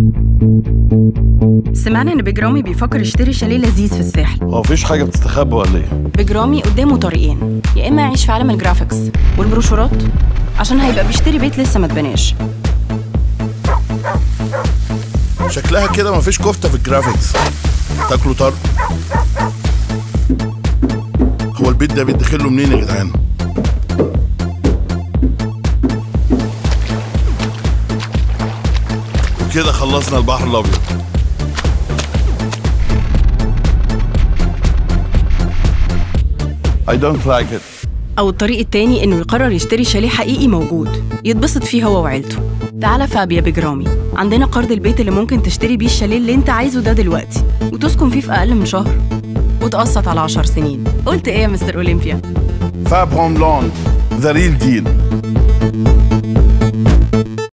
سمعنا ان بيج رامي بيفكر يشتري شاليه لذيذ في الساحل هو مفيش حاجه بتستخبى ولا ايه بيج رامي قدامه طريقين يا اما يعيش في عالم الجرافيكس والبروشورات عشان هيبقى بيشتري بيت لسه ما اتبناش شكلها كده مفيش كفته في الجرافيكس تاكلوا طرد هو البيت ده بيدخل له منين يا جدعان وكده خلصنا البحر الابيض I don't like it او الطريق التاني انه يقرر يشتري شاليه حقيقي موجود يتبسط فيه هو وعيلته تعالى فاب يا بيج رامي عندنا قرض البيت اللي ممكن تشتري بيه الشاليه اللي انت عايزه ده دلوقتي وتسكن فيه في اقل من شهر وتقسط على 10 سنين قلت ايه يا مستر اولمبيا فاب هوم لون ذا ريل ديل